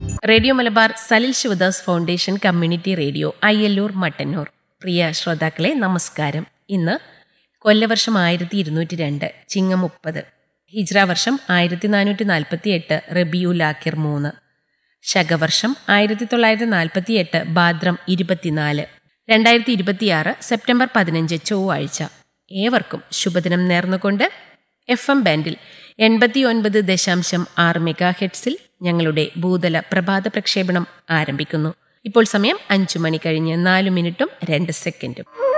radio Malabar Salil Sivadas foundation community radio Ayyallur Mattannur പ്രിയ ശ്രോതാക്കളെ നമസ്കാരം ഇന്ന് കൊല്ലവർഷം ആയിരത്തി ഇരുന്നൂറ്റി രണ്ട് ചിങ്ങം മുപ്പത് ഹിജ്ര വർഷം ആയിരത്തി നാനൂറ്റി നാൽപ്പത്തി എട്ട് റബിയു ലാക്കിർ മൂന്ന് ശകവർഷം ആയിരത്തി തൊള്ളായിരത്തി നാൽപ്പത്തി എട്ട് ഭാദ്രം ഇരുപത്തിനാല് രണ്ടായിരത്തി ഇരുപത്തിയാറ് സെപ്റ്റംബർ പതിനഞ്ച് ചൊവ്വാഴ്ച ഏവർക്കും ശുഭദിനം നേർന്നുകൊണ്ട് എഫ് എം ബാൻഡിൽ എൺപത്തി ഒൻപത് ദശാംശം ആറ് മെഗാ ഹെഡ്സിൽ ഞങ്ങളുടെ ഭൂതല പ്രഭാത പ്രക്ഷേപണം ആരംഭിക്കുന്നു ഇപ്പോൾ സമയം അഞ്ചു മണി കഴിഞ്ഞ് നാല് മിനിറ്റും രണ്ട് സെക്കൻഡും